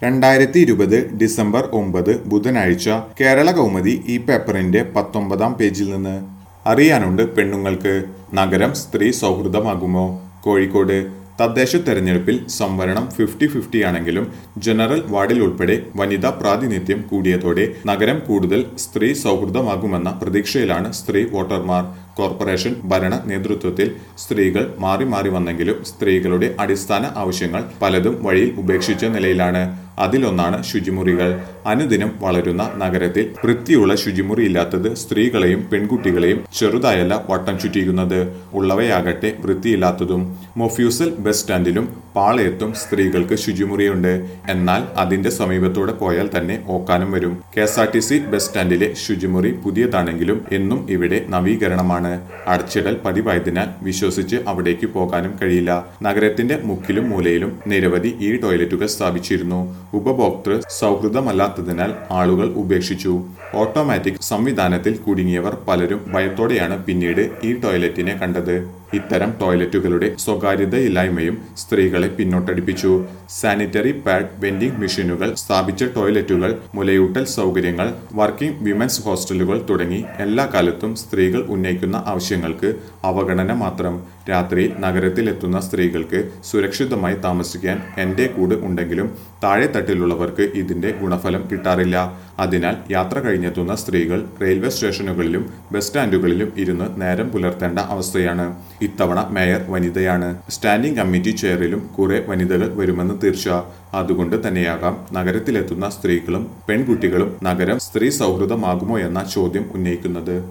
രണ്ടായിരത്തി ഇരുപത് ഡിസംബർ ഒമ്പത് ബുധനാഴ്ച കേരള കൗമുദി ഈ പേപ്പറിന്റെ പത്തൊമ്പതാം പേജിൽ നിന്ന് അറിയാനുണ്ട് പെണ്ണുങ്ങൾക്ക് നഗരം സ്ത്രീ സൗഹൃദമാകുമോ കോഴിക്കോട് തദ്ദേശ തെരഞ്ഞെടുപ്പിൽ സംവരണം ഫിഫ്റ്റി ഫിഫ്റ്റി ആണെങ്കിലും ജനറൽ വാർഡിൽ ഉൾപ്പെടെ വനിതാ പ്രാതിനിധ്യം കൂടിയതോടെ നഗരം കൂടുതൽ സ്ത്രീ സൗഹൃദമാകുമെന്ന പ്രതീക്ഷയിലാണ് സ്ത്രീ വോട്ടർമാർ കോർപ്പറേഷൻ ഭരണ നേതൃത്വത്തിൽ സ്ത്രീകൾ മാറി മാറി വന്നെങ്കിലും സ്ത്രീകളുടെ അടിസ്ഥാന ആവശ്യങ്ങൾ പലതും വഴിയിൽ ഉപേക്ഷിച്ച നിലയിലാണ് അതിലൊന്നാണ് ശുചിമുറികൾ അനുദിനം വളരുന്ന നഗരത്തിൽ വൃത്തിയുള്ള ശുചിമുറി ഇല്ലാത്തത് സ്ത്രീകളെയും പെൺകുട്ടികളെയും ചെറുതായല്ല വട്ടം ചുറ്റിക്കുന്നത് ഉള്ളവയാകട്ടെ വൃത്തിയില്ലാത്തതും മൊഫ്യൂസൽ ബസ് സ്റ്റാൻഡിലും പാളയത്തും സ്ത്രീകൾക്ക് ശുചിമുറിയുണ്ട് എന്നാൽ അതിന്റെ സമീപത്തൂടെ പോയാൽ തന്നെ ഓക്കാനം വരും K S R T C bus സ്റ്റാൻഡിലെ ശുചിമുറി പുതിയതാണെങ്കിലും എന്നും ഇവിടെ നവീകരണമാണ് അടച്ചിടൽ പതിവായതിനാൽ വിശ്വസിച്ച് അവിടേക്ക് പോകാനും കഴിയില്ല നഗരത്തിന്റെ മുക്കിലും മൂലയിലും നിരവധി ഈ ടോയ്ലറ്റുകൾ സ്ഥാപിച്ചിരുന്നു ഉപഭോക്തൃ സൗഹൃദമല്ലാത്തതിനാൽ ആളുകൾ ഉപേക്ഷിച്ചു ഓട്ടോമാറ്റിക് സംവിധാനത്തിൽ കുടുങ്ങിയവർ പലരും ഭയത്തോടെയാണ് പിന്നീട് ഈ ടോയ്ലറ്റിനെ കണ്ടത് ഇത്തരം ടോയ്ലറ്റുകളുടെ സ്വകാര്യതയില്ലായ്മയും സ്ത്രീകളെ പിന്നോട്ടടിപ്പിച്ചു സാനിറ്ററി പാഡ് വെൻഡിംഗ് മെഷീനുകൾ സ്ഥാപിച്ച ടോയ്ലറ്റുകൾ മുലയൂട്ടൽ സൗകര്യങ്ങൾ വർക്കിംഗ് വിമൻസ് ഹോസ്റ്റലുകൾ തുടങ്ങി എല്ലാ കാലത്തും സ്ത്രീകൾ ഉന്നയിക്കുന്ന ആവശ്യങ്ങൾക്ക് അവഗണന മാത്രം രാത്രിയിൽ നഗരത്തിലെത്തുന്ന സ്ത്രീകൾക്ക് സുരക്ഷിതമായി താമസിക്കാൻ എന്റെ കൂട് ഉണ്ടെങ്കിലും താഴെ തട്ടിലുള്ളവർക്ക് ഇതിന്റെ ഗുണഫലം കിട്ടാറില്ല അതിനാൽ യാത്ര കഴിഞ്ഞെത്തുന്ന സ്ത്രീകൾ റെയിൽവേ സ്റ്റേഷനുകളിലും ബസ് സ്റ്റാൻഡുകളിലും ഇരുന്ന് നേരം പുലർത്തേണ്ട അവസ്ഥയാണ് ഇത്തവണ മേയർ വനിതയാണ് സ്റ്റാൻഡിംഗ് കമ്മിറ്റി ചെയറിലും കുറെ വനിതകൾ വരുമെന്ന് തീർച്ച അതുകൊണ്ട് തന്നെയാകാം നഗരത്തിലെത്തുന്ന സ്ത്രീകളും പെൺകുട്ടികളും നഗരം സ്ത്രീ സൗഹൃദമാകുമോ എന്ന ചോദ്യം ഉന്നയിക്കുന്നത്